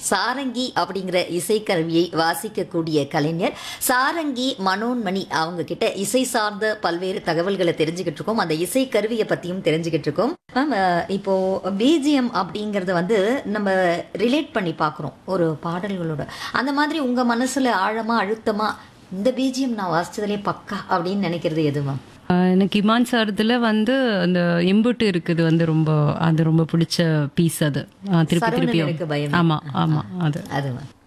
சாரங்கி அப்படிங்கிற இசைக்கருவியை வாசிக்கக்கூடிய கலைஞர் சாரங்கி மனோன்மணி அவங்க கிட்ட இசை சார்ந்த பல்வேறு தகவல்களை தெரிஞ்சுக்கிட்டு இருக்கோம் அந்த இசை கருவியை பத்தியும் தெரிஞ்சுக்கிட்டு இருக்கோம் மேம் இப்போ பிஜிஎம் அப்படிங்கறத வந்து நம்ம ரிலேட் பண்ணி பார்க்குறோம் ஒரு பாடல்களோட அந்த மாதிரி உங்க மனசுல ஆழமா அழுத்தமா இந்த பிஜிஎம் நான் வாசிச்சதுலேயே பக்கா அப்படின்னு நினைக்கிறது எது மேம் ஆஹ் எனக்கு இமான் சார்துல வந்து அந்த எம்புட்டு இருக்குது வந்து ரொம்ப அது ரொம்ப பிடிச்ச பீஸ் அது ஆஹ் திருப்பி சரவணனுக்கு திருப்பி பயம். ஆமா ஆமா அது அது மேம்